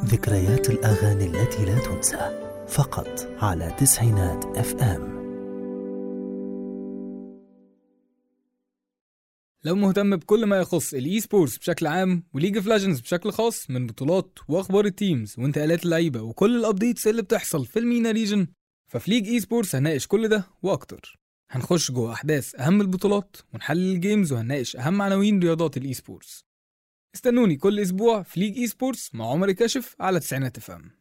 ذكريات الأغاني التي لا تنسى فقط على تسعينات اف ام لو مهتم بكل ما يخص الاي سبورتس بشكل عام وليج اوف ليجندز بشكل خاص من بطولات واخبار التيمز وانتقالات اللعيبه وكل الابديتس اللي بتحصل في المينا ريجن ففي ليج اي سبورتس هنناقش كل ده واكتر هنخش جوه احداث اهم البطولات ونحلل الجيمز وهنناقش اهم عناوين رياضات الاي سبورتس استنوني كل اسبوع في ليج اي سبورتس مع عمر كاشف على تسعينات افهم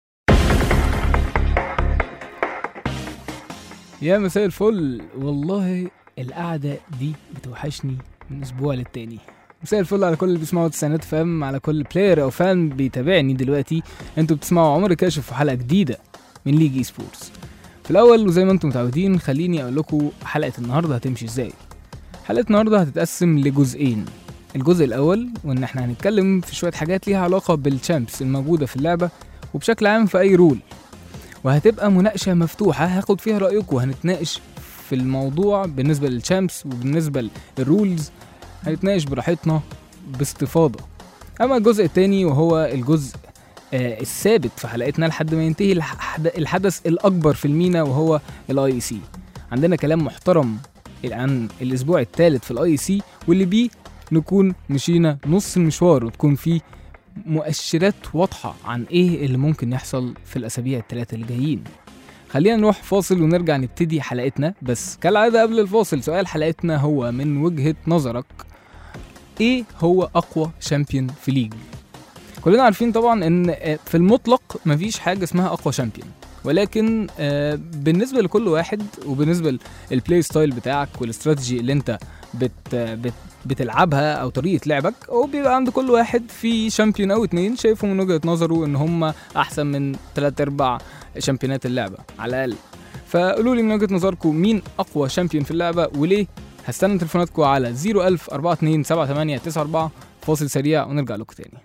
يا مساء الفل والله القعدة دي بتوحشني من أسبوع للتاني مساء الفل على كل اللي بيسمعوا تسعينات فام على كل بلاير أو فان بيتابعني دلوقتي انتوا بتسمعوا عمر كاشف في حلقة جديدة من ليج اي سبورتس في الأول وزي ما انتم متعودين خليني أقول لكم حلقة النهاردة هتمشي ازاي حلقة النهاردة هتتقسم لجزئين الجزء الأول وإن احنا هنتكلم في شوية حاجات ليها علاقة بالشامبس الموجودة في اللعبة وبشكل عام في أي رول وهتبقى مناقشة مفتوحة هاخد فيها رأيكم وهنتناقش في الموضوع بالنسبة للشامبس وبالنسبة للرولز هنتناقش براحتنا باستفاضة أما الجزء التاني وهو الجزء آه الثابت في حلقتنا لحد ما ينتهي الحد- الحدث الأكبر في المينا وهو الاي سي عندنا كلام محترم عن الأسبوع الثالث في الاي سي واللي بيه نكون مشينا نص المشوار وتكون فيه مؤشرات واضحة عن ايه اللي ممكن يحصل في الأسابيع الثلاثة اللي جايين خلينا نروح فاصل ونرجع نبتدي حلقتنا بس كالعادة قبل الفاصل سؤال حلقتنا هو من وجهة نظرك ايه هو أقوى شامبيون في ليج كلنا عارفين طبعا ان آه، في المطلق مفيش حاجة اسمها أقوى شامبيون ولكن آه، بالنسبة لكل واحد وبالنسبة للبلاي ستايل بتاعك والاستراتيجي اللي انت بت بت بتلعبها او طريقه لعبك وبيبقى عند كل واحد في شامبيون او اتنين شايفه من وجهه نظره ان هم احسن من تلات ارباع شامبيونات اللعبه على الاقل فقولوا لي من وجهه نظركم مين اقوى شامبيون في اللعبه وليه هستنى تليفوناتكم على 01000 42 78 94 فاصل سريع ونرجع لكم تاني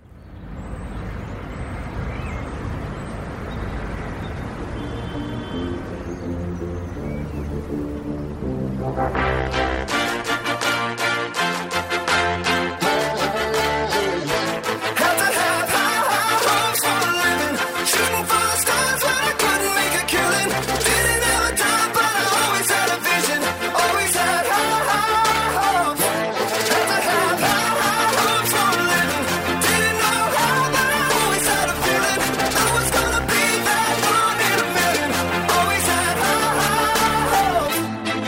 Had to have high, high hopes for a living. Shooting for the stars when I couldn't make a killing. Didn't have a dime, but I always had a vision. Always had high, high hopes. Had to have high, high hopes for a living. Didn't know how, but I always had a feeling. I was gonna be that one in a million. Always had high, high hopes.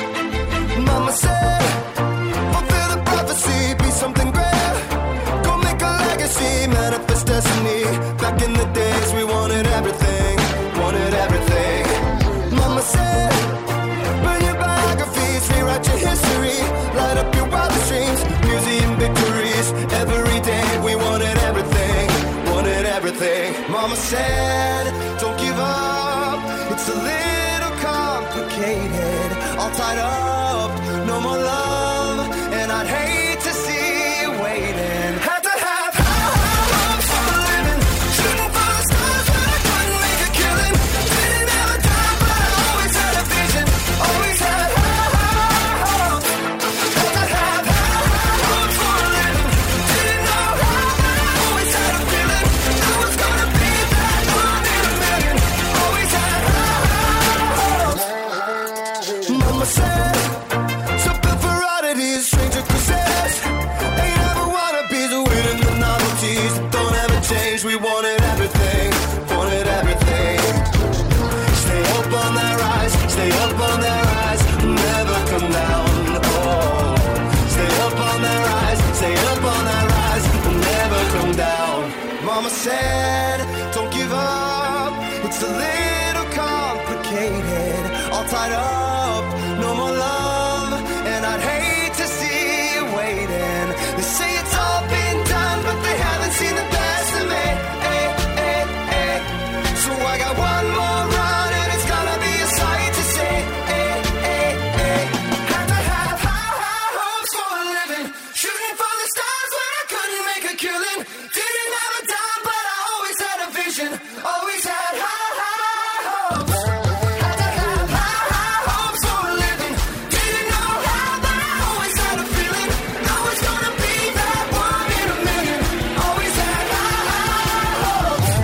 Mama said, fulfill the prophecy, be something great. Go make a legacy, manifest destiny. Back in the days, we wanted everything, wanted everything. Mama said, burn your biographies, rewrite your history, light up your wildest dreams, museum victories. Every day, we wanted everything, wanted everything. Mama said, don't give up, it's a little complicated, all tied up, no more love, and I'd hate to see you waiting. Had to have high, high hopes for a living, shooting for the stars when I couldn't make a killing. Didn't have a dime, but I always had a vision, always had high, high hopes. Had to have high, high hopes for a living, didn't know how, but I always had a feeling I was gonna be that one in a million. Always had high, high hopes. Mama said. So built for oddities, stranger crusades. Ain't ever wannabes, winning the novelties. Don't ever change, we wanted everything, wanted everything. Stay up on that rise, stay up on that rise, never come down. Oh, stay up on that rise, stay up on that rise, never come down. Mama said, don't give up, it's a little complicated, all tied up, no more love, and I'd hate to see you waiting. They say it's all been done, but they haven't seen the best of me. Eh, eh, eh. So I got one more run, and it's gonna be a sight to see. Eh, eh, eh. Had to have high, high hopes for a living, shooting for the stars when I couldn't make a killing. Didn't have a dime, but I always had a vision, always had high, high hopes. Had to have high, high hopes for a living. Didn't know how, but I always had a feeling I was gonna be that one in a million. Always had high, high hopes.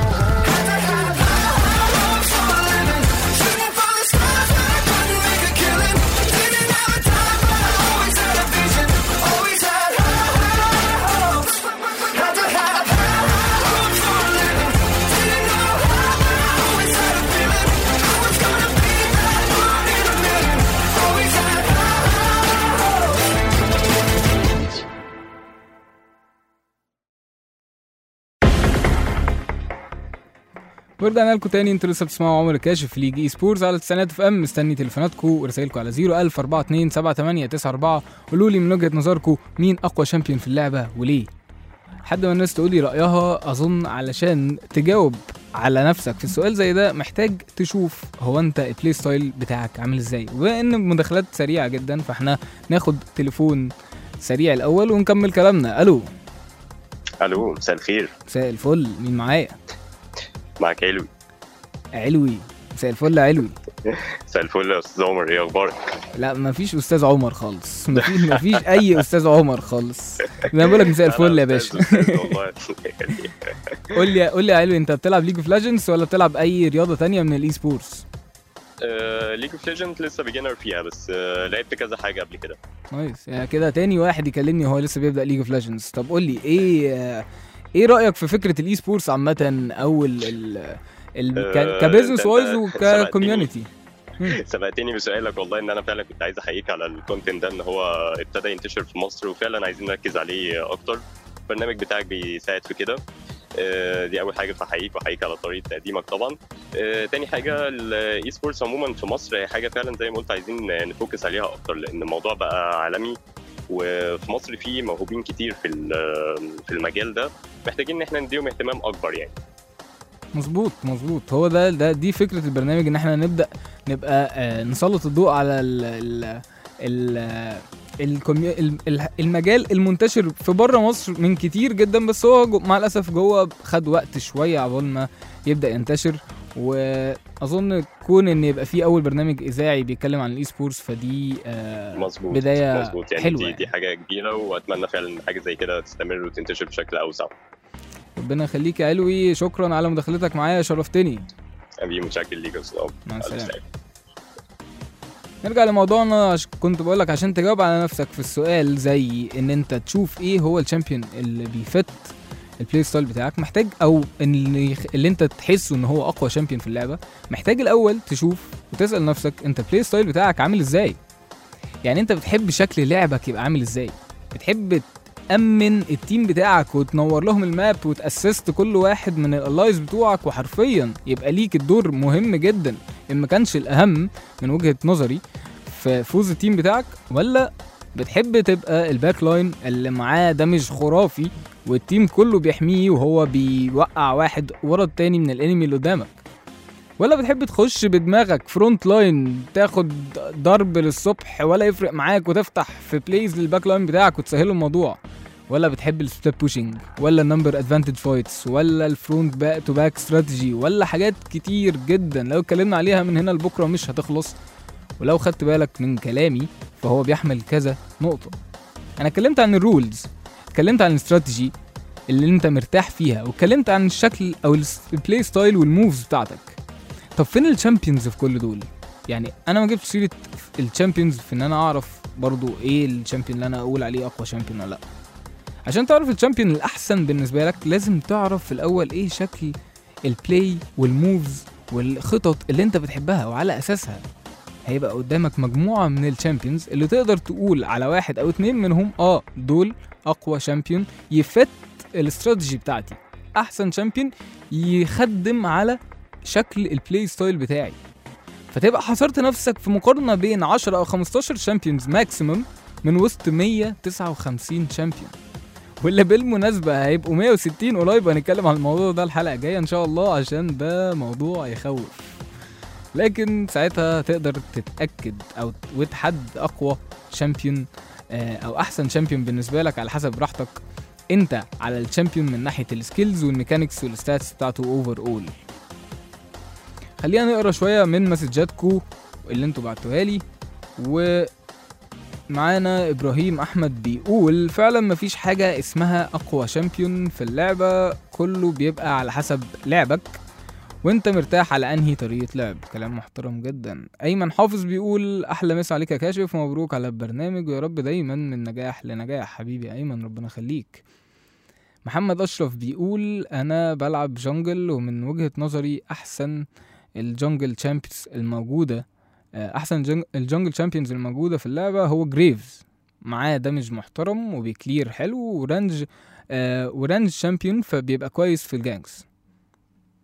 ورجعنا لكم تاني انتوا لسه بتسمعوا عمر الكاشف في ليج اي سبورتس على تسعينات اف ام مستني تليفوناتكم ورسائلكم على 01000 42 7894 قولوا لي من وجهه نظركم مين اقوى شامبيون في اللعبه وليه لحد ما الناس تقول لي رايها اظن علشان تجاوب على نفسك في السؤال زي ده محتاج تشوف هو انت البلاي ستايل بتاعك عامل ازاي وبما ان المداخلات سريعه جدا فاحنا ناخد تليفون سريع الاول ونكمل كلامنا الو الو مساء الخير مساء الفل مين معايا معاك علوي علوي مساء الفل يا علوي مساء الفل يا استاذ عمر ايه اخبارك لا مفيش استاذ عمر خالص مفيش مفيش اي استاذ عمر خالص انا بقول لك مساء الفل يا أنا باشا أستاذ- أستاذ والله. قول لي قول لي يا علوي انت بتلعب ليج اوف ليجندز ولا بتلعب اي رياضه تانية من الاي سبورتس ليج اوف ليجند لسه بيجنر فيها بس آه، لعبت كذا حاجه قبل كده نايس يعني كده تاني واحد يكلمني وهو لسه بيبدا ليج اوف ليجندز طب قول لي ايه آه، ايه رايك في فكره الاي سبورتس عامه او ال ال ال آه، ك- كبزنس ده- وايز ده وككوميونتي سبقتني بسؤالك والله ان انا فعلا كنت عايز احييك على الكونتنت ده ان هو ابتدى ينتشر في مصر وفعلا عايزين نركز عليه اكتر البرنامج بتاعك بيساعد في كده آه، دي اول حاجه فحييك وحييك على طريقه تقديمك طبعا آه، تاني حاجه الاي سبورتس عموما في مصر هي حاجه فعلا زي ما قلت عايزين نفوكس عليها اكتر لان الموضوع بقى عالمي وفي مصر في موهوبين كتير في ال- في المجال ده محتاجين ان احنا نديهم اهتمام اكبر يعني مظبوط مظبوط هو ده ده دي فكره البرنامج ان احنا نبدا نبقى آه، نسلط الضوء على ال ال ال الكوميو- ال- ال- المجال المنتشر في بره مصر من كتير جدا بس هو جو مع الاسف جوه خد وقت شويه عقبال ما يبدا ينتشر واظن كون ان يبقى في اول برنامج اذاعي بيتكلم عن الاي سبورتس فدي آه، مظبوط بداية مظبوط يعني حلوة دي, يعني. دي حاجه كبيره واتمنى فعلا إن حاجه زي كده تستمر وتنتشر بشكل اوسع ربنا يخليك يا علوي شكرا على مداخلتك معايا شرفتني ابي متشكر ليك يا استاذ عمر. مع ألف السلامه سلامة. نرجع لموضوعنا عش... كنت بقولك عشان تجاوب على نفسك في السؤال زي ان انت تشوف ايه هو الشامبيون اللي بيفت البلاي ستايل بتاعك محتاج او ان اللي, يخ... اللي انت تحسه ان هو اقوى شامبيون في اللعبه محتاج الاول تشوف وتسال نفسك انت البلاي ستايل بتاعك عامل ازاي يعني انت بتحب شكل لعبك يبقى عامل ازاي بتحب تأمن التيم بتاعك وتنور لهم الماب وتأسست كل واحد من الالايز بتوعك وحرفيا يبقى ليك الدور مهم جدا ان ما كانش الاهم من وجهه نظري في فوز التيم بتاعك ولا بتحب تبقى الباك لاين اللي معاه دمج خرافي والتيم كله بيحميه وهو بيوقع واحد ورا التاني من الانمي اللي قدامك ولا بتحب تخش بدماغك فرونت لاين تاخد ضرب للصبح ولا يفرق معاك وتفتح في بليز للباك لاين بتاعك وتسهله الموضوع ولا بتحب السبليت بوشنج ولا النمبر ادفانتج فايتس ولا الفرونت باك تو باك استراتيجي ولا حاجات كتير جدا لو اتكلمنا عليها من هنا لبكره مش هتخلص ولو خدت بالك من كلامي فهو بيحمل كذا نقطة أنا اتكلمت عن الرولز اتكلمت عن الاستراتيجي اللي انت مرتاح فيها واتكلمت عن الشكل او الس- البلاي ستايل والموفز بتاعتك طب فين الشامبيونز في كل دول يعني انا ما جبتش سيره الشامبيونز في ان انا اعرف برضو ايه الشامبيون اللي انا اقول عليه اقوى شامبيون ولا لا عشان تعرف الشامبيون الاحسن بالنسبه لك لازم تعرف في الاول ايه شكل البلاي والموفز والخطط اللي انت بتحبها وعلى اساسها هيبقى قدامك مجموعه من الشامبيونز اللي تقدر تقول على واحد او اتنين منهم اه دول اقوى شامبيون يفت الاستراتيجي بتاعتي احسن شامبيون يخدم على شكل البلاي ستايل بتاعي فتبقى حصرت نفسك في مقارنه بين 10 او 15 شامبيونز ماكسيمم من وسط 159 شامبيون واللي بالمناسبة هيبقوا 160 قريب هنتكلم عن الموضوع ده الحلقة الجاية إن شاء الله عشان ده موضوع يخوف لكن ساعتها تقدر تتأكد أو وتحدد أقوى شامبيون آه، أو أحسن شامبيون بالنسبة لك على حسب راحتك أنت على الشامبيون من ناحية السكيلز والميكانيكس والستاتس بتاعته أوفر أول خلينا نقرا شوية من مسجاتكو اللي انتوا بعتوها لي و معانا ابراهيم احمد بيقول فعلا مفيش حاجه اسمها اقوى شامبيون في اللعبه كله بيبقى على حسب لعبك وانت مرتاح على انهي طريقه لعب كلام محترم جدا ايمن حافظ بيقول احلى مسا عليك يا كاشف ومبروك على البرنامج ويا رب دايما من نجاح لنجاح حبيبي ايمن ربنا يخليك محمد اشرف بيقول انا بلعب جونجل ومن وجهه نظري احسن الجونجل تشامبيونز الموجوده آه، احسن جن- الجونجل تشامبيونز الموجوده في اللعبه هو جريفز معاه دمج محترم وبيكلير حلو ورانج آه ورانج شامبيون فبيبقى كويس في الجانكس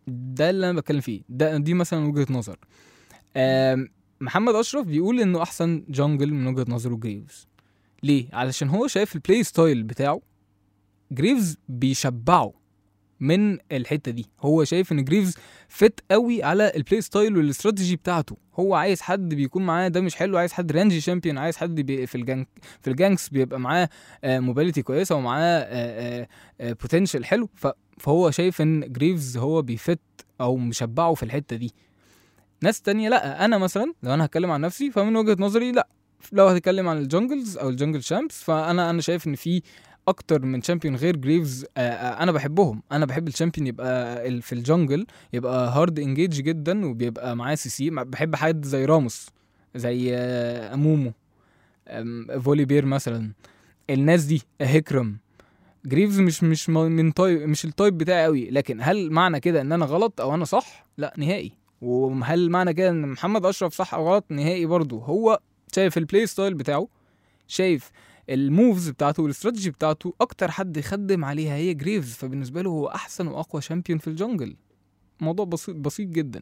ده اللي انا بتكلم فيه ده دي مثلا وجهه نظر آم، محمد اشرف بيقول انه احسن جونجل من وجهه نظره جريفز ليه علشان هو شايف البلاي ستايل بتاعه جريفز بيشبعه من الحته دي هو شايف ان جريفز فت قوي على البلاي ستايل والاستراتيجي بتاعته هو عايز حد بيكون معاه ده مش حلو عايز حد رانجي شامبيون عايز حد بي في الجانك في الجانكس بيبقى معاه موبيليتي كويسه ومعاه بوتنشال حلو ف- فهو شايف ان جريفز هو بيفت او مشبعه في الحته دي ناس تانية لا انا مثلا لو انا هتكلم عن نفسي فمن وجهه نظري لا لو هتكلم عن الجونجلز او الجونجل شامبس فانا انا شايف ان في اكتر من شامبيون غير جريفز آه، آه، انا بحبهم انا بحب الشامبيون يبقى ال- في الجونجل يبقى هارد انجيج جدا وبيبقى معاه سي سي بحب حد زي راموس زي آه، امومو أم، فولي بير مثلا الناس دي هيكرم جريفز مش مش م- من طيب مش التايب بتاعي قوي لكن هل معنى كده ان انا غلط او انا صح لا نهائي وهل معنى كده ان محمد اشرف صح او غلط نهائي برضو هو شايف البلاي ستايل بتاعه شايف الموفز بتاعته والاستراتيجي بتاعته اكتر حد خدم عليها هي جريفز فبالنسبه له هو احسن واقوى شامبيون في الجنجل موضوع بسيط بسيط جدا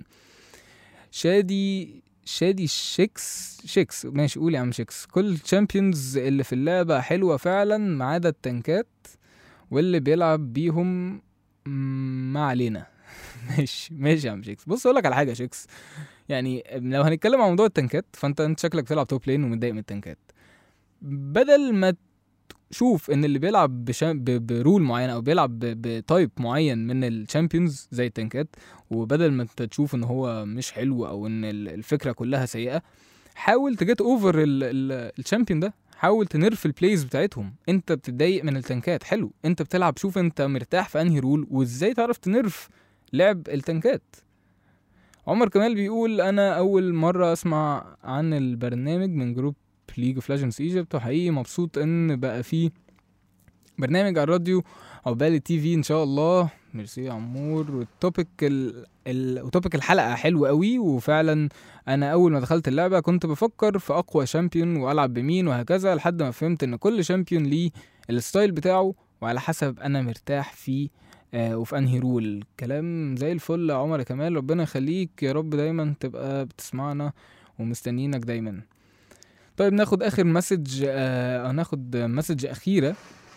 شادي شادي شيكس شيكس ماشي قول يا عم شيكس كل الشامبيونز اللي في اللعبة حلوة فعلا ما عدا التنكات واللي بيلعب بيهم مم، ما علينا ماشي ماشي يا عم شيكس بص اقول لك على حاجة يا شيكس يعني لو هنتكلم عن موضوع التنكات فانت انت شكلك بتلعب توب لين ومتضايق من التنكات بدل ما تشوف ان اللي بيلعب بشا... ب... برول معين او بيلعب ب... بتايب معين من الشامبيونز زي التنكات وبدل ما انت تشوف ان هو مش حلو او ان ال- الفكره كلها سيئه حاول تجيت اوفر الشامبيون ده حاول تنرف البلايز بتاعتهم انت بتتضايق من التنكات حلو انت بتلعب شوف انت مرتاح في انهي رول وازاي تعرف تنرف لعب التنكات عمر كمال بيقول انا اول مره اسمع عن البرنامج من جروب ليج اوف ليجندز ايجيبت وحقيقي مبسوط ان بقى فيه برنامج على الراديو عقبال التي في ان شاء الله ميرسي يا عمور والتوبيك ال... ال... وتوبيك الحلقه حلو قوي وفعلا انا اول ما دخلت اللعبه كنت بفكر في اقوى شامبيون والعب بمين وهكذا لحد ما فهمت ان كل شامبيون ليه الستايل بتاعه وعلى حسب انا مرتاح فيه آه وفي انهي رول كلام زي الفل يا عمر يا كمال ربنا يخليك يا رب دايما تبقى بتسمعنا ومستنيينك دايما طيب ناخد اخر مسج آه أو ناخد مسج اخيره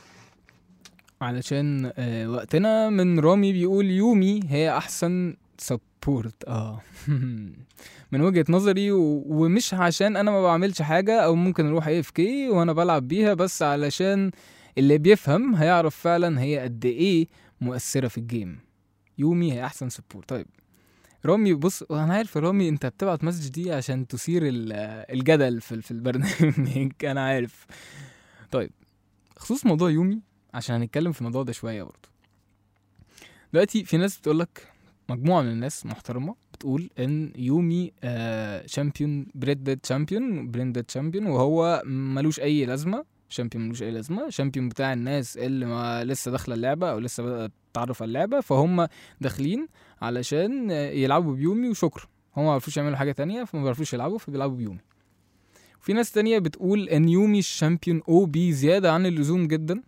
علشان آه وقتنا من رامي بيقول يومي هي احسن سبورت اه من وجهة نظري و... ومش عشان انا ما بعملش حاجة او ممكن اروح اي اف كي وانا بلعب بيها بس علشان اللي بيفهم هيعرف فعلا هي قد ايه مؤثرة في الجيم يومي هي احسن سبورت طيب رامي بص انا عارف يا رامي انت بتبعت مسج دي عشان تثير ال- الجدل في في البرنامج انا عارف طيب خصوص موضوع يومي عشان هنتكلم في الموضوع ده شويه برضه دلوقتي في ناس بتقول لك مجموعه من الناس محترمه بتقول ان يومي آه شامبيون بريد ديد شامبيون بريد ديد شامبيون وهو ملوش اي لازمه شامبيون ملوش اي لازمه شامبيون بتاع الناس اللي ما لسه داخله اللعبه او لسه بدات تتعرف على اللعبه فهم داخلين علشان يلعبوا بيومي وشكرا هم ما بيعرفوش يعملوا حاجه تانية فما بيعرفوش يلعبوا فبيلعبوا بيومي في ناس تانية بتقول ان يومي الشامبيون او بي زياده عن اللزوم جدا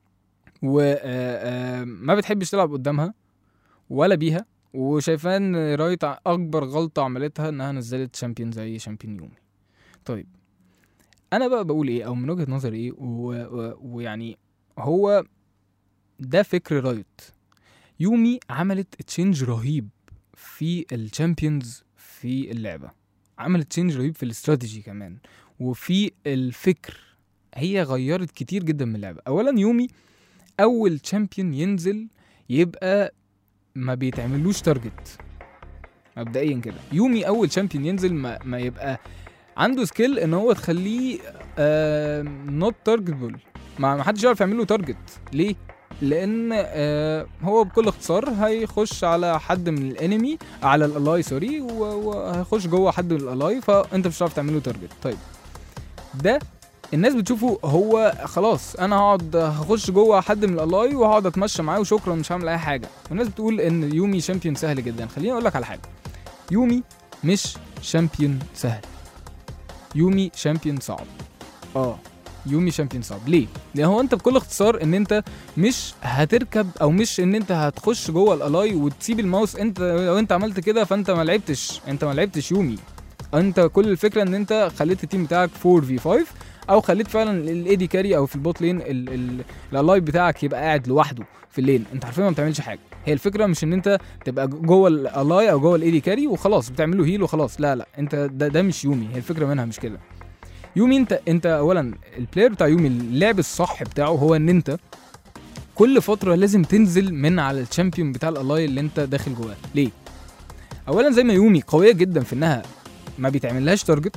وما بتحبش تلعب قدامها ولا بيها وشايفاه ان رايت ع- اكبر غلطه عملتها انها نزلت شامبيون زي شامبيون يومي طيب انا بقى بقول ايه او من وجهه نظري ايه و- و- ويعني هو ده فكر رايت يومي عملت تشينج رهيب في الشامبيونز في اللعبه عملت تشينج رهيب في الاستراتيجي كمان وفي الفكر هي غيرت كتير جدا من اللعبه اولا يومي اول تشامبيون ينزل يبقى ما بيتعملوش تارجت مبدئيا كده يومي اول شامبيون ينزل ما, ما يبقى عنده سكيل ان هو تخليه نوت تارجتبل ما ما حدش يعرف يعمل له تارجت ليه لان آه هو بكل اختصار هيخش على حد من الانمي على الالاي سوري و- وهيخش جوه حد من الالاي فانت مش هتعرف تعمل له تارجت طيب ده الناس بتشوفه هو خلاص انا هقعد هخش جوه حد من الالاي وهقعد اتمشى معاه وشكرا مش هعمل اي حاجه والناس بتقول ان يومي شامبيون سهل جدا خليني اقول لك على حاجه يومي مش شامبيون سهل يومي شامبيون صعب اه يومي شامبيون صعب ليه؟ لان هو انت بكل اختصار ان انت مش هتركب او مش ان انت هتخش جوه الالاي وتسيب الماوس انت لو انت عملت كده فانت ما لعبتش انت ما لعبتش يومي انت كل الفكره ان انت خليت التيم بتاعك 4 في 5 او خليت فعلا الاي دي كاري او في البوت لين ال- ال- الالاي بتاعك يبقى قاعد لوحده في اللين انت حرفيا ما بتعملش حاجه هي الفكره مش ان انت تبقى جوه الالاي او جوه الاي دي كاري وخلاص بتعمله هيل وخلاص لا لا انت ده, ده مش يومي هي الفكره منها مش كده يومي انت انت اولا البلاير بتاع يومي اللعب الصح بتاعه هو ان انت كل فتره لازم تنزل من على الشامبيون بتاع الالاي اللي انت داخل جواه ليه اولا زي ما يومي قويه جدا في انها ما بيتعملهاش تارجت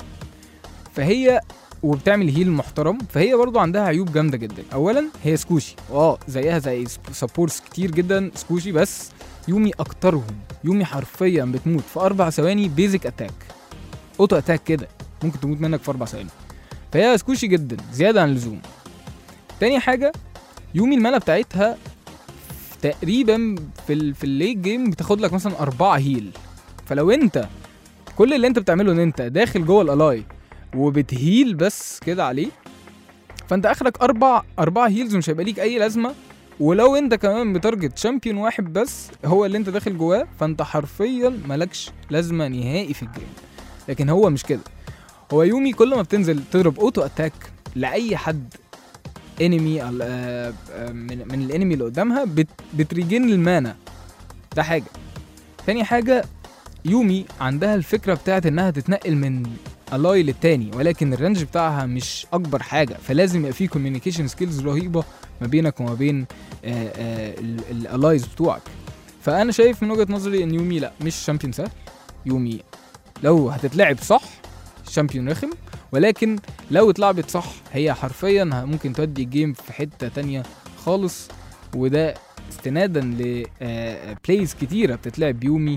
فهي وبتعمل هيل محترم فهي برضو عندها عيوب جامده جدا اولا هي سكوشي اه زيها زي سبورتس كتير جدا سكوشي بس يومي اكترهم يومي حرفيا بتموت في اربع ثواني بيزك اتاك اوتو اتاك كده ممكن تموت منك في اربع ثواني فهي سكوشي جدا زياده عن اللزوم تاني حاجه يومي المانا بتاعتها تقريبا في ال في الليت جيم بتاخد لك مثلا أربعة هيل فلو انت كل اللي انت بتعمله ان انت داخل جوه الالاي وبتهيل بس كده عليه فانت اخرك اربع اربع هيلز ومش هيبقى ليك اي لازمه ولو انت كمان بتارجت شامبيون واحد بس هو اللي انت داخل جواه فانت حرفيا مالكش لازمه نهائي في الجيم لكن هو مش كده هو يومي كل ما بتنزل تضرب اوتو اتاك لاي حد انمي من من الانمي اللي قدامها بت بتريجين المانا ده حاجه تاني حاجه يومي عندها الفكره بتاعت انها تتنقل من الاي للتاني ولكن الرينج بتاعها مش اكبر حاجه فلازم يبقى فيه كوميونيكيشن سكيلز رهيبه ما بينك وما بين الالايز بتوعك فانا شايف من وجهه نظري ان يومي لا مش شامبيون سهل يومي لو هتتلعب صح شامبيون رخم ولكن لو اتلعبت صح هي حرفيا ه- ممكن تودي الجيم في حته تانية خالص وده استنادا لبلايز كتيره بتتلعب بيومي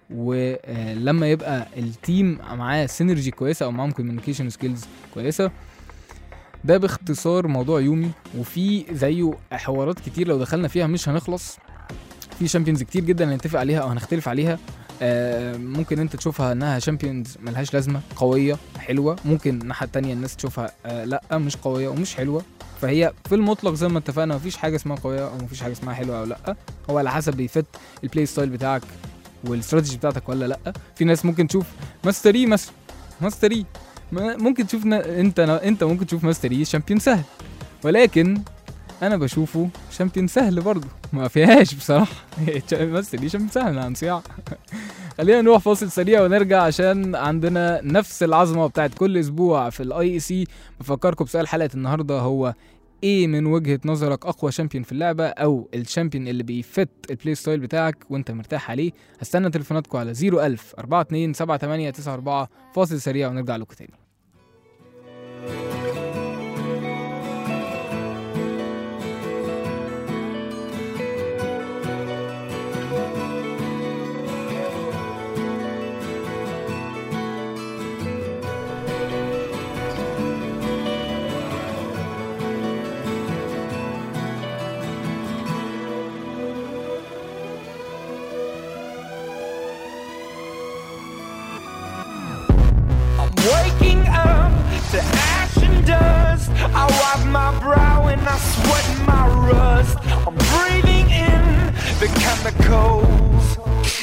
ولما يبقى التيم معاه سينرجي كويسه او معاهم كوميونيكيشن سكيلز كويسه ده باختصار موضوع يومي وفي زيه حوارات كتير لو دخلنا فيها مش هنخلص في شامبيونز كتير جدا هنتفق عليها او هنختلف عليها آه، ممكن انت تشوفها انها شامبيونز ملهاش لازمه قويه حلوه ممكن الناحيه التانية الناس تشوفها آه لا مش قويه ومش حلوه فهي في المطلق زي ما اتفقنا مفيش حاجه اسمها قويه او مفيش حاجه اسمها حلوه او لا هو على حسب بيفت البلاي ستايل بتاعك والاستراتيجي بتاعتك ولا لا في ناس ممكن تشوف ماستري مثلا ماستري ما- ممكن تشوف ن- انت انت ممكن تشوف ماستري شامبيون سهل ولكن انا بشوفه شامبيون سهل برضه ما فيهاش بصراحه ماستري شامبيون سهل عن صياع خلينا نروح فاصل سريع ونرجع عشان عندنا نفس العظمه بتاعت كل اسبوع في الاي اي سي بفكركم بسؤال حلقه النهارده هو ايه من وجهه نظرك اقوى شامبيون في اللعبه او الشامبيون اللي بيفت البلاي ستايل بتاعك وانت مرتاح عليه هستنى تليفوناتكم على 01000 42 78 94 فاصل سريع ونرجع لكم تاني I'm waking up to ash and dust. I wipe my brow and I sweat my rust. I'm breathing in the chemicals.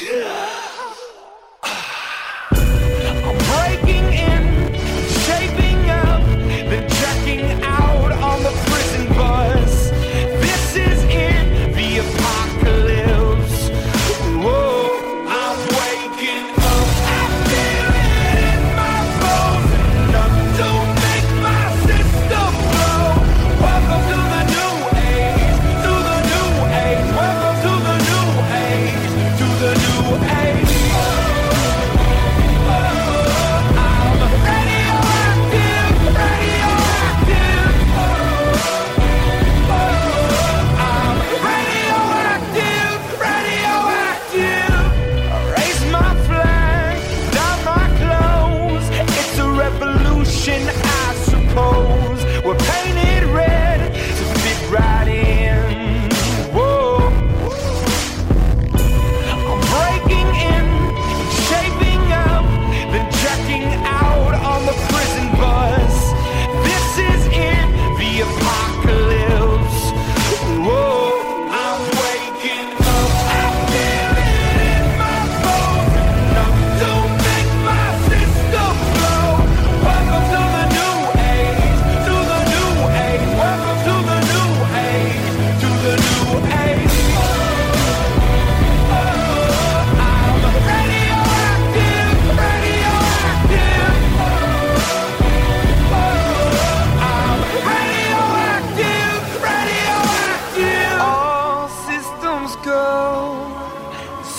I'm breaking in, shaping up, then checking out on the prison bus. This is it, the apocalypse. Whoa, I'm waking up. I feel it in my bones. Enough to make my system blow. Welcome to the new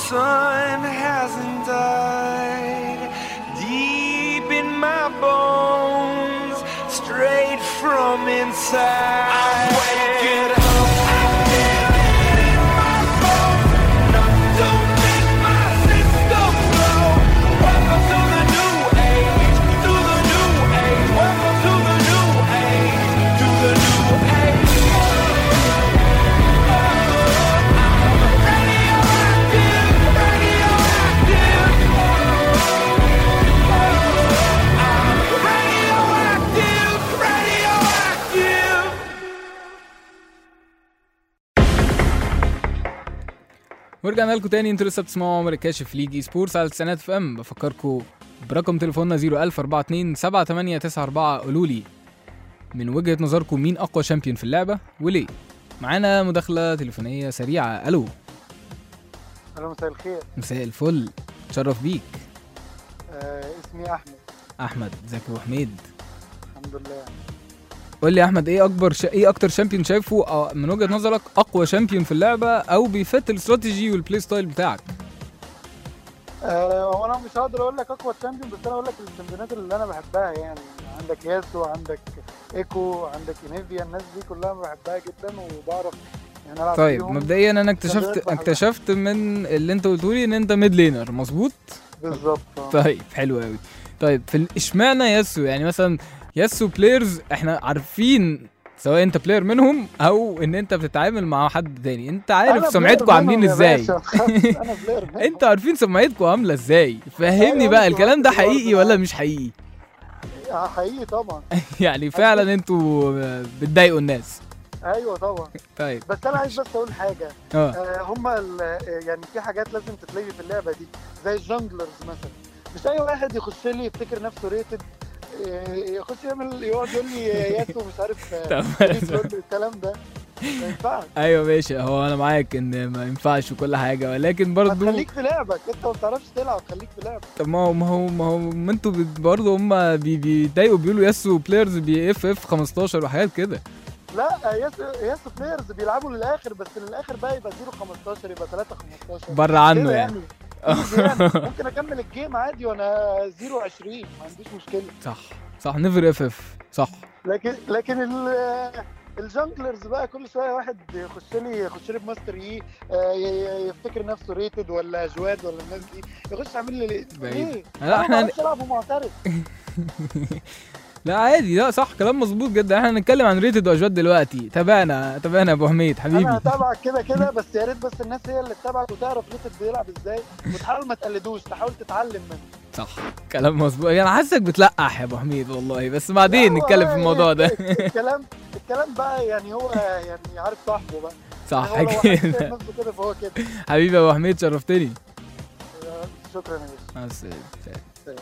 sun hasn't died deep in my bones, straight from inside. I'm waking up. I feel it in my bones. Enough to make my system blow. Welcome to the new age. To the new age. Welcome to the new age. To the new age. ورجعنا لكم تاني انتوا لسه بتسمعوا عمر الكاشف ليج اي سبورتس على السنات اف ام بفكركم برقم تليفوننا 01042 7894 قولوا لي من وجهه نظركم مين اقوى شامبيون في اللعبه وليه معانا مداخله تليفونيه سريعه الو الو مساء الخير مساء الفل تشرف بيك آه اسمي احمد احمد ازيك يا ابو حميد الحمد لله قول لي يا احمد ايه اكبر ش... ايه اكتر شامبيون شايفه آه، من وجهه نظرك اقوى شامبيون في اللعبه او بيفت الاستراتيجي والبلاي ستايل بتاعك آه هو انا مش هقدر اقول لك اقوى تشامبيون بس انا اقول لك الشامبيونات اللي انا بحبها يعني عندك ياسو عندك ايكو عندك انيفيا الناس دي كلها أنا بحبها جدا وبعرف يعني العب طيب فيهم مبدئيا انا اكتشفت شامبيونات بحبها. اكتشفت من اللي انت قلته لي ان انت ميد لينر مظبوط بالظبط آه. طيب حلو قوي طيب في ال- اشمعنى ياسو يعني مثلا ياسو بلايرز احنا عارفين سواء انت بلاير منهم او ان انت بتتعامل مع حد تاني انت عارف أنا سمعتكم بلاير عاملين منهم يا ازاي باشا، ما تخافش، انا بلاير منهم. انتوا عارفين سمعتكم عامله ازاي فهمني أيوة، بقى انتوا الكلام ده عارفين حقيقي برضه. ولا مش حقيقي آه، حقيقي طبعا يعني فعلا انتوا بتضايقوا الناس ايوه طبعا طيب بس انا عايز بس اقول حاجه اه آه هم يعني في حاجات لازم تتلغي في اللعبه دي زي الجانجلرز مثلا مش اي واحد يخش لي يفتكر نفسه ريتد يخش يعمل يقعد يقول لي ياسو مش عارف آه، تمام. يقول لي الكلام ده ما ينفعش ايوه ماشي هو انا معاك ان ما ينفعش وكل حاجه ولكن ما برضو تخليك في لعبك انت ما بتعرفش تلعب خليك في لعبك طب ما هو ما هو ما هو ما انتوا بت- برضه هم بي- بيتضايقوا بيقولوا ياسو بلايرز بي اف اف 15 وحاجات كده لا ياسو ياسو بلايرز بيلعبوا للاخر بس للاخر بقى يبقى 0 15 يبقى 3 15 بره عنه كده يعني easy يعني ممكن اكمل الجيم عادي وانا 0 20 ما عنديش مشكله صح صح نيفر اف اف صح لكن لكن ال الجانجلرز بقى كل شويه واحد يخش لي يخش لي بماستر اي آه، ي- ي- يفتكر نفسه ريتد ولا جواد ولا الناس دي يخش يعمل لي ليه؟ بعيد. ليه؟ لا، انا احنا- ما بعرفش العب ومعترف لا عادي لا صح كلام مظبوط جدا احنا هنتكلم عن ريتد واجواد دلوقتي تابعنا تابعنا يا ابو حميد انا حبيبي هتابعك كده كده بس يا ريت بس الناس هي اللي تتابعك وتعرف ريتد بيلعب ازاي وتحاول ما تقلدوش تحاول تتعلم منه صح كلام مظبوط انا حاسك بتلقح يا ابو حميد والله بس بعدين لا، هو نتكلم في الموضوع ده الكلام الكلام بقى يعني هو يعني عارف صاحبه بقى صح هو لو واحد شايف كده نفسه كده فهو كده حبيبي يا ابو حميد شرفتني شكرا يا باشا مع السلامة. سلام.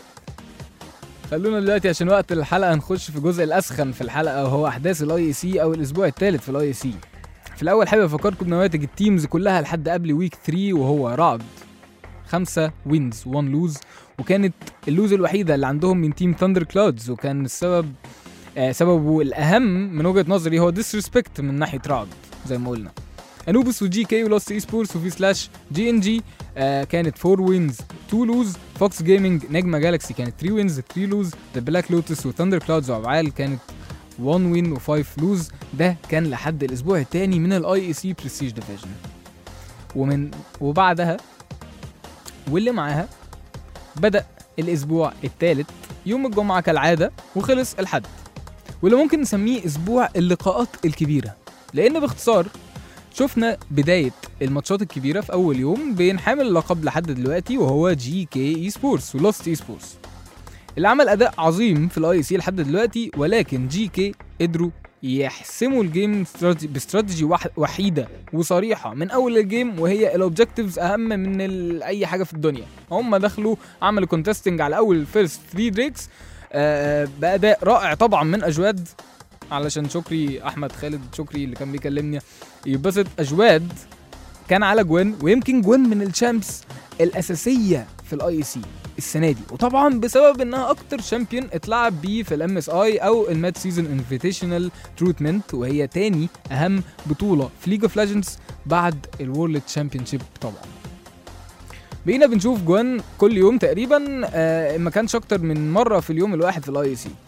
خلونا دلوقتي عشان وقت الحلقه نخش في الجزء الاسخن في الحلقه وهو احداث الاي اي سي او الاسبوع الثالث في الاي اي سي في الاول حابب افكركم بنواتج التيمز كلها لحد قبل ويك 3 وهو رعد خمسة وينز 1 لوز وكانت اللوز الوحيده اللي عندهم من تيم ثاندر كلاودز وكان السبب آه سببه الاهم من وجهه نظري هو ديسريسبكت من ناحيه رعد زي ما قلنا انوبس وجي كي ولوست اي سبورتس وفي سلاش جي ان جي آه كانت 4 وينز 2 لوز فوكس جيمنج نجمة جالكسي كانت 3 وينز 3 لوز ذا بلاك لوتس وثاندر كلاودز وابعال كانت 1 وين و5 لوز ده كان لحد الاسبوع الثاني من الاي اي سي برستيج ديفيجن ومن وبعدها واللي معاها بدا الاسبوع الثالث يوم الجمعه كالعاده وخلص الحد واللي ممكن نسميه اسبوع اللقاءات الكبيره لان باختصار شفنا بداية الماتشات الكبيرة في أول يوم بين حامل اللقب لحد دلوقتي وهو جي كي اي سبورتس ولوست اي سبورتس اللي عمل أداء عظيم في الاي سي لحد دلوقتي ولكن جي كي قدروا يحسموا الجيم استراتي- باستراتيجي واح- وحيدة وصريحة من أول الجيم وهي الأوبجكتيفز أهم من ال- أي حاجة في الدنيا هم دخلوا عملوا كونتستنج على أول فيرست 3 دريكس آه بأداء رائع طبعا من أجواد علشان شكري أحمد خالد شكري اللي كان بيكلمني يبسط اجواد كان على جوين ويمكن جوين من الشامبس الاساسيه في الاي سي السنه دي وطبعا بسبب انها اكتر شامبيون اتلعب بيه في الام اس اي او الماد سيزون انفيتيشنال تروتمنت وهي تاني اهم بطوله في ليج اوف ليجندز بعد الورلد تشامبيونشيب طبعا بقينا بنشوف جوان كل يوم تقريبا آه ما كانش اكتر من مره في اليوم الواحد في الاي سي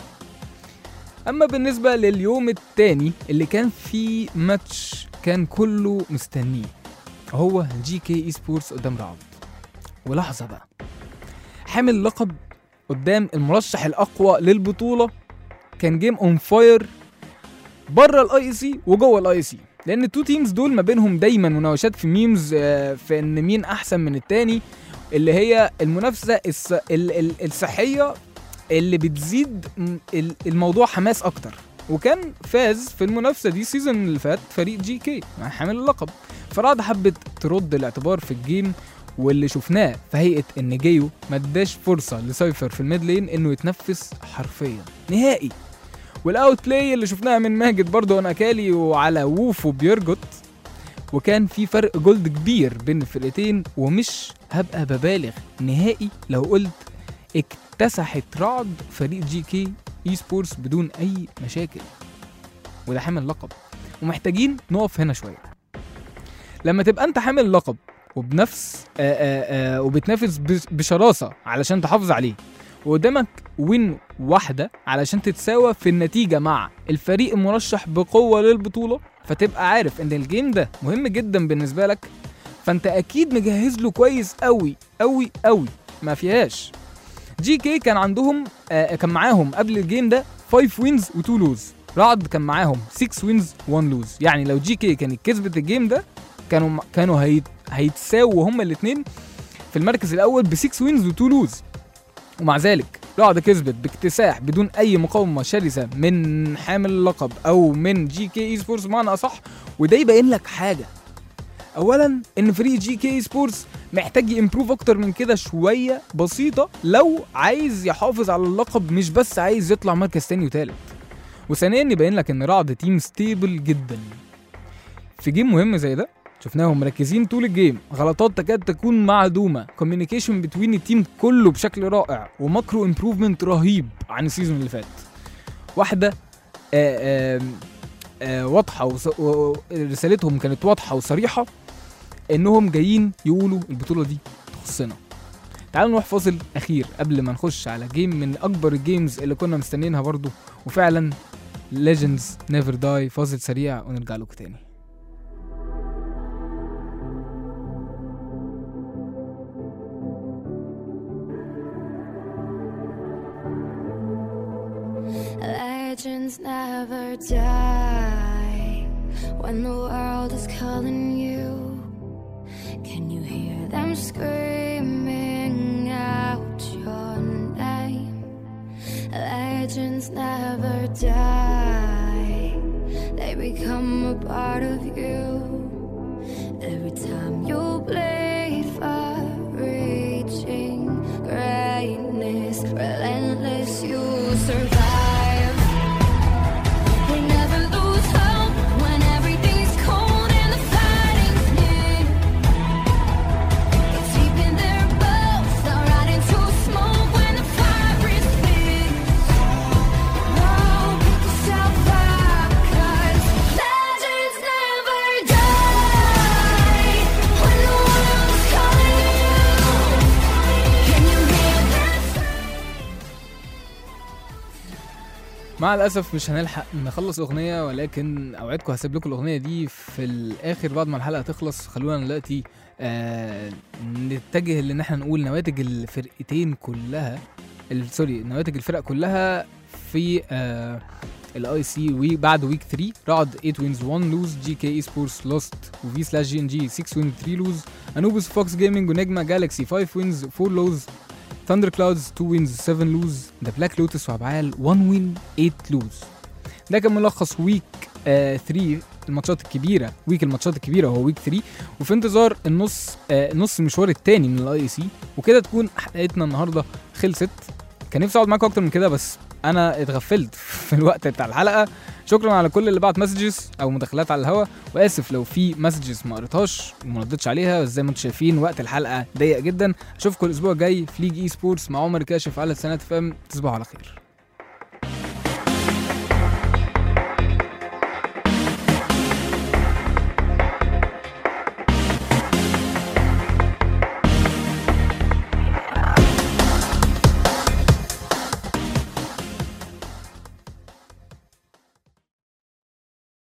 اما بالنسبه لليوم التاني اللي كان فيه ماتش كان كله مستنيه هو جي كي اي سبورتس قدام رعد ولحظه بقى حامل اللقب قدام المرشح الاقوى للبطوله كان جيم اون فاير بره الاي سي وجوه الاي سي لان التو تيمز دول ما بينهم دايما مناوشات في ميمز آه، في ان مين احسن من التاني اللي هي المنافسه الص... ال... ال... الصحيه اللي بتزيد م- ال- الموضوع حماس اكتر وكان فاز في المنافسه دي السيزون اللي فات فريق جي كي مع حامل اللقب فرعد حبت ترد الاعتبار في الجيم واللي شفناه في هيئه ان جيو ما اداش فرصه لسايفر في الميد لين انه يتنفس حرفيا نهائي والاوت بلاي اللي شفناها من ماجد برضه وناكالي وعلى ووفو بيرجوت وكان في فرق جولد كبير بين الفرقتين ومش هبقى ببالغ نهائي لو قلت اكتسحت رعد فريق جي كي اي سبورتس بدون اي مشاكل وده حامل لقب ومحتاجين نقف هنا شويه لما تبقى انت حامل لقب وبنفس آآ آآ وبتنافس بش- بشراسه علشان تحافظ عليه وقدامك وين واحده علشان تتساوى في النتيجه مع الفريق المرشح بقوه للبطوله فتبقى عارف ان الجيم ده مهم جدا بالنسبه لك فانت اكيد مجهز له كويس قوي قوي قوي ما فيهاش جي كي كان عندهم آه كان معاهم قبل الجيم ده 5 وينز و2 لوز رعد كان معاهم 6 وينز 1 لوز يعني لو جي كي كانت كسبت الجيم ده كانوا كانوا هيت هيتساووا هما الاثنين في المركز الاول ب 6 وينز و2 لوز ومع ذلك رعد كسبت باكتساح بدون اي مقاومه شرسه من حامل اللقب او من جي كي اي سبورتس بمعنى اصح وده يبين لك حاجه اولا ان فريق جي كي سبورتس محتاج يمبروف اكتر من كده شويه بسيطه لو عايز يحافظ على اللقب مش بس عايز يطلع مركز تاني وتالت وثانيا يبين لك ان رعد تيم ستيبل جدا في جيم مهم زي ده شفناهم مركزين طول الجيم غلطات تكاد تكون معدومه كوميونيكيشن بتوين التيم كله بشكل رائع وماكرو امبروفمنت رهيب عن السيزون اللي فات واحده آه آه آه واضحه وص- و- رسالتهم كانت واضحه وصريحه انهم جايين يقولوا البطوله دي تخصنا تعالوا نروح فاصل اخير قبل ما نخش على جيم من اكبر الجيمز اللي كنا مستنيينها برضو وفعلا ليجندز نيفر داي فاصل سريع ونرجع لكم تاني Legends never die when the world is calling you. Can you hear them screaming out your name? Legends never die, they become a part of you. Every time you bleed for reaching greatness, relentless, you survive. We never lose hope when everything's cold and the fighting's near. It's deep in their bones, they'll ride into smoke when the fire is big. Whoa, pick yourself up, 'cause legends never die. When the world's calling you, can you hear that? مع الاسف مش هنلحق نخلص الاغنيه ولكن اوعدكم هسيب لكم الاغنيه دي في الاخر بعد ما الحلقه تخلص خلونا دلوقتي آه نتجه لان احنا نقول نواتج الفرقتين كلها ال- سوري نواتج الفرق كلها في آه الاي سي وي بعد ويك 3 رعد 8 وينز 1 لوز جي كي اي سبورتس لوست وفي سلاش جي ان جي 6 وين 3 لوز انوبس فوكس جيمنج ونجمه جالكسي 5 وينز 4 لوز ثاندر كلاودز 2 وينز 7 لوز ذا بلاك لوتس وعبعال 1 وين 8 لوز ده كان ملخص ويك 3 الماتشات الكبيره ويك الماتشات الكبيره هو ويك 3 وفي انتظار النص آه نص المشوار الثاني من الاي سي وكده تكون حلقتنا النهارده خلصت كان نفسي اقعد معاكم اكتر من كده بس انا اتغفلت في الوقت بتاع الحلقه شكرا على كل اللي بعت مسجز او مداخلات على الهوا واسف لو في مسجز ما قريتهاش وما ردتش عليها بس زي ما انتم شايفين وقت الحلقه ضيق جدا اشوفكم الاسبوع الجاي في ليج اي سبورتس مع عمر كاشف على سنه فام تصبحوا على خير